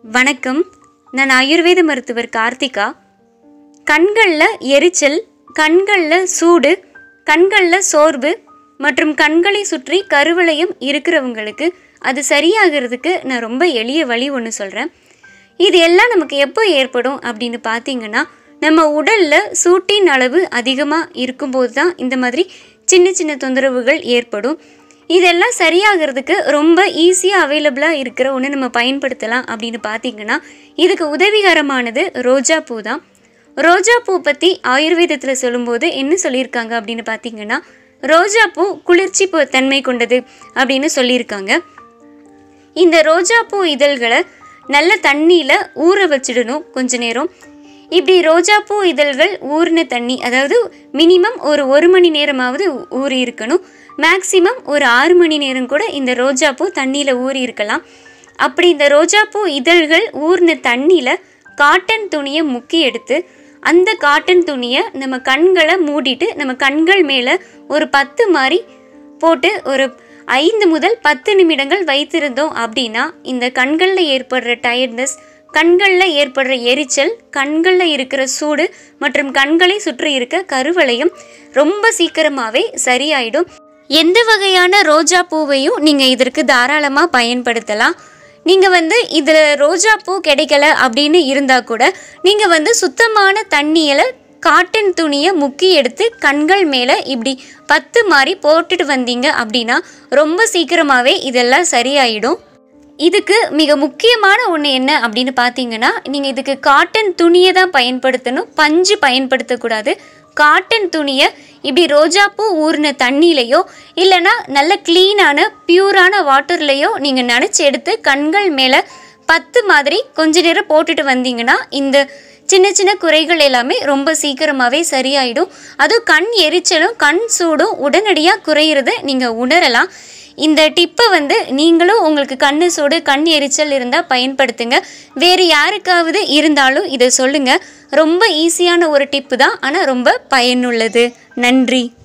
வணக்கம் நான் ஆயுர்வேத மருத்துவர் கார்த்திகா கண்களில் எரிச்சல் கண்களில் சூடு கண்களில் சோர்வு மற்றும் கண்களை சுற்றி கருவளையம் இருக்கிறவங்களுக்கு அது சரியாகிறதுக்கு நான் ரொம்ப எளிய வழி ஒன்று சொல்கிறேன் இது எல்லாம் நமக்கு எப்போ ஏற்படும் அப்படின்னு பார்த்தீங்கன்னா நம்ம உடலில் சூட்டின் அளவு அதிகமாக இருக்கும்போது தான் இந்த மாதிரி சின்ன சின்ன தொந்தரவுகள் ஏற்படும் இதெல்லாம் சரியாகிறதுக்கு ரொம்ப ஈஸியாக அவைலபிளாக இருக்கிற ஒன்று நம்ம பயன்படுத்தலாம் அப்படின்னு பார்த்தீங்கன்னா இதுக்கு உதவிகரமானது ரோஜா பூ தான் ரோஜா பூ பற்றி ஆயுர்வேதத்தில் சொல்லும்போது என்ன சொல்லியிருக்காங்க அப்படின்னு பார்த்தீங்கன்னா ரோஜா பூ குளிர்ச்சி பூ தன்மை கொண்டது அப்படின்னு சொல்லியிருக்காங்க இந்த ரோஜா பூ இதழ்களை நல்ல தண்ணியில் ஊற வச்சிடணும் கொஞ்ச நேரம் இப்படி ரோஜா பூ இதழ்கள் ஊறின தண்ணி அதாவது மினிமம் ஒரு ஒரு மணி நேரமாவது ஊ- ஊறி இருக்கணும் மேக்ஸிமம் ஒரு ஆறு மணி நேரம் கூட இந்த ரோஜா பூ தண்ணியில் ஊறி இருக்கலாம் அப்படி இந்த ரோஜா பூ இதழ்கள் ஊறின தண்ணியில் காட்டன் துணியை முக்கி எடுத்து அந்த காட்டன் துணியை நம்ம கண்களை மூடிட்டு நம்ம கண்கள் மேலே ஒரு பத்து மாதிரி போட்டு ஒரு ஐந்து முதல் பத்து நிமிடங்கள் வைத்திருந்தோம் அப்படின்னா இந்த கண்களில் ஏற்படுற டயர்ட்னஸ் கண்களில் ஏற்படுற எரிச்சல் கண்களில் இருக்கிற சூடு மற்றும் கண்களை சுற்றி இருக்க கருவளையம் ரொம்ப சீக்கிரமாகவே சரியாயிடும் எந்த வகையான ரோஜா பூவையும் நீங்கள் இதற்கு தாராளமாக பயன்படுத்தலாம் நீங்கள் வந்து இதில் ரோஜா பூ கிடைக்கல அப்படின்னு இருந்தால் கூட நீங்கள் வந்து சுத்தமான தண்ணியில் காட்டன் துணியை முக்கி எடுத்து கண்கள் மேலே இப்படி பத்து மாதிரி போட்டுட்டு வந்தீங்க அப்படின்னா ரொம்ப சீக்கிரமாகவே இதெல்லாம் சரியாயிடும் இதுக்கு மிக முக்கியமான ஒன்று என்ன அப்படின்னு பார்த்தீங்கன்னா நீங்கள் இதுக்கு காட்டன் துணியை தான் பயன்படுத்தணும் பஞ்சு பயன்படுத்தக்கூடாது காட்டன் துணியை இப்படி ரோஜாப்பூ ஊறின தண்ணியிலையோ இல்லைன்னா நல்ல க்ளீனான பியூரான வாட்டர்லேயோ நீங்கள் நினச்சி எடுத்து கண்கள் மேலே பத்து மாதிரி கொஞ்ச நேரம் போட்டுட்டு வந்தீங்கன்னா இந்த சின்ன சின்ன குறைகள் எல்லாமே ரொம்ப சீக்கிரமாகவே சரியாயிடும் அதுவும் கண் எரிச்சலும் கண் சூடும் உடனடியாக குறையிறத நீங்கள் உணரலாம் இந்த டிப்பை வந்து நீங்களும் உங்களுக்கு கண்ணு சூடு கண் எரிச்சல் இருந்தால் பயன்படுத்துங்க வேறு யாருக்காவது இருந்தாலும் இதை சொல்லுங்கள் ரொம்ப ஈஸியான ஒரு டிப்பு தான் ஆனால் ரொம்ப பயனுள்ளது நன்றி